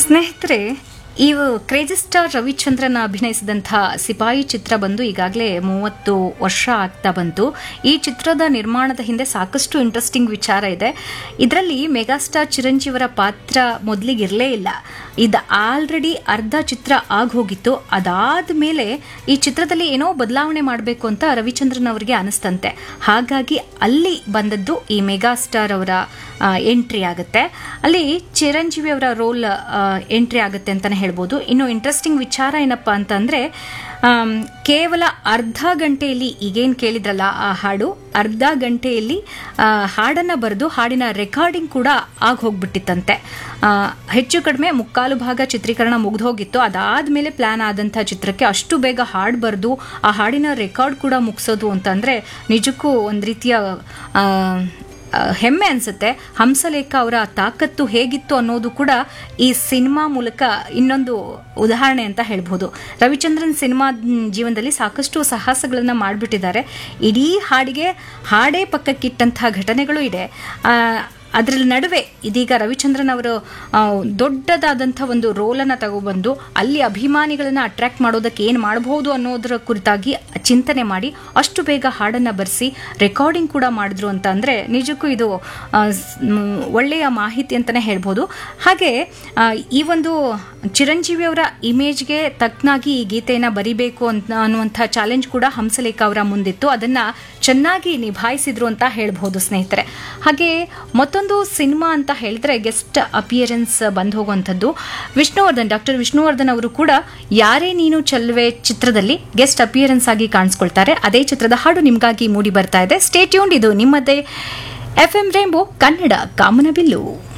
ಸ್ನೇಹಿತರೆ ಇವು crazy star Ravichandran ಅಭಿನಯಿಸಿದಂಥ ಸಿಪಾಯಿ ಚಿತ್ರ ಬಂದು ಈಗಾಗಲೇ ಮೂವತ್ತು ವರ್ಷ ಆಗ್ತಾ ಬಂತು ಈ ಚಿತ್ರದ ನಿರ್ಮಾಣದ ಹಿಂದೆ ಸಾಕಷ್ಟು ಇಂಟ್ರೆಸ್ಟಿಂಗ್ ವಿಚಾರ ಇದೆ ಇದರಲ್ಲಿ ಮೆಗಾಸ್ಟಾರ್ ಚಿರಂಜೀವರ ಪಾತ್ರ ಮೊದಲಿಗೆ ಇರಲೇ ಇಲ್ಲ ಇದು ಆಲ್ರೆಡಿ ಅರ್ಧ ಚಿತ್ರ ಆಗೋಗಿತ್ತು ಅದಾದ ಮೇಲೆ ಈ ಚಿತ್ರದಲ್ಲಿ ಏನೋ ಬದಲಾವಣೆ ಮಾಡಬೇಕು ಅಂತ ರವಿಚಂದ್ರನ್ ಅವರಿಗೆ ಅನಿಸ್ತಂತೆ ಹಾಗಾಗಿ ಅಲ್ಲಿ ಬಂದದ್ದು ಈ ಮೆಗಾಸ್ಟಾರ್ ಅವರ ಎಂಟ್ರಿ ಆಗುತ್ತೆ ಅಲ್ಲಿ ಚಿರಂಜೀವಿ ಅವರ ರೋಲ್ ಎಂಟ್ರಿ ಆಗುತ್ತೆ ಅಂತಲೇ ಹೇಳ್ಬೋದು ಇನ್ನು ಇಂಟ್ರೆಸ್ಟಿಂಗ್ ವಿಚಾರ ಏನಪ್ಪ ಅಂತಂದರೆ ಕೇವಲ ಅರ್ಧ ಗಂಟೆಯಲ್ಲಿ ಈಗೇನು ಕೇಳಿದ್ರಲ್ಲ ಆ ಹಾಡು ಅರ್ಧ ಗಂಟೆಯಲ್ಲಿ ಹಾಡನ್ನು ಬರೆದು ಹಾಡಿನ ರೆಕಾರ್ಡಿಂಗ್ ಕೂಡ ಆಗ ಹೋಗ್ಬಿಟ್ಟಿತ್ತಂತೆ ಹೆಚ್ಚು ಕಡಿಮೆ ಮುಕ್ಕಾಲು ಭಾಗ ಚಿತ್ರೀಕರಣ ಮುಗಿದು ಹೋಗಿತ್ತು ಅದಾದಮೇಲೆ ಪ್ಲ್ಯಾನ್ ಆದಂಥ ಚಿತ್ರಕ್ಕೆ ಅಷ್ಟು ಬೇಗ ಹಾಡು ಬರೆದು ಆ ಹಾಡಿನ ರೆಕಾರ್ಡ್ ಕೂಡ ಮುಗಿಸೋದು ಅಂತಂದರೆ ನಿಜಕ್ಕೂ ಒಂದು ರೀತಿಯ ಹೆಮ್ಮೆ ಅನಿಸುತ್ತೆ ಹಂಸಲೇಖ ಅವರ ತಾಕತ್ತು ಹೇಗಿತ್ತು ಅನ್ನೋದು ಕೂಡ ಈ ಸಿನಿಮಾ ಮೂಲಕ ಇನ್ನೊಂದು ಉದಾಹರಣೆ ಅಂತ ಹೇಳ್ಬೋದು ರವಿಚಂದ್ರನ್ ಸಿನಿಮಾ ಜೀವನದಲ್ಲಿ ಸಾಕಷ್ಟು ಸಾಹಸಗಳನ್ನು ಮಾಡಿಬಿಟ್ಟಿದ್ದಾರೆ ಇಡೀ ಹಾಡಿಗೆ ಹಾಡೇ ಪಕ್ಕಕ್ಕಿಟ್ಟಂತಹ ಘಟನೆಗಳು ಇದೆ ಅದರ ನಡುವೆ ಇದೀಗ ರವಿಚಂದ್ರನ್ ಅವರು ದೊಡ್ಡದಾದಂಥ ಒಂದು ರೋಲನ್ನು ತಗೊಬಂದು ಅಲ್ಲಿ ಅಭಿಮಾನಿಗಳನ್ನು ಅಟ್ರಾಕ್ಟ್ ಮಾಡೋದಕ್ಕೆ ಏನು ಮಾಡಬಹುದು ಅನ್ನೋದರ ಕುರಿತಾಗಿ ಚಿಂತನೆ ಮಾಡಿ ಅಷ್ಟು ಬೇಗ ಹಾಡನ್ನು ಬರೆಸಿ ರೆಕಾರ್ಡಿಂಗ್ ಕೂಡ ಮಾಡಿದ್ರು ಅಂತ ಅಂದರೆ ನಿಜಕ್ಕೂ ಇದು ಒಳ್ಳೆಯ ಮಾಹಿತಿ ಅಂತಲೇ ಹೇಳ್ಬೋದು ಹಾಗೆ ಈ ಒಂದು ಚಿರಂಜೀವಿ ಅವರ ಇಮೇಜ್ಗೆ ತಕ್ಕನಾಗಿ ಈ ಗೀತೆಯನ್ನು ಬರಿಬೇಕು ಅಂತ ಅನ್ನುವಂಥ ಚಾಲೆಂಜ್ ಕೂಡ ಹಂಸಲೇಖ ಅವರ ಮುಂದಿತ್ತು ಅದನ್ನು ಚೆನ್ನಾಗಿ ನಿಭಾಯಿಸಿದ್ರು ಅಂತ ಹೇಳ್ಬೋದು ಸ್ನೇಹಿತರೆ ಹಾಗೆ ಮತ್ತೊಂದು ಸಿನಿಮಾ ಅಂತ ಹೇಳಿದ್ರೆ ಗೆಸ್ಟ್ ಅಪಿಯರೆನ್ಸ್ ಬಂದು ಹೋಗುವಂಥದ್ದು ವಿಷ್ಣುವರ್ಧನ್ ಡಾಕ್ಟರ್ ವಿಷ್ಣುವರ್ಧನ್ ಅವರು ಕೂಡ ಯಾರೇ ನೀನು ಚೆಲ್ವೆ ಚಿತ್ರದಲ್ಲಿ ಗೆಸ್ಟ್ ಅಪಿಯರೆನ್ಸ್ ಆಗಿ ಕಾಣಿಸ್ಕೊಳ್ತಾರೆ ಅದೇ ಚಿತ್ರದ ಹಾಡು ನಿಮಗಾಗಿ ಮೂಡಿ ಬರ್ತಾ ಇದೆ ಸ್ಟೇಟ್ಯೂನ್ ಇದು ನಿಮ್ಮದೇ ಎಫ್ ಎಂ ರೇಂಬೋ ಕನ್ನಡ ಕಾಮನಬಿಲ್ಲು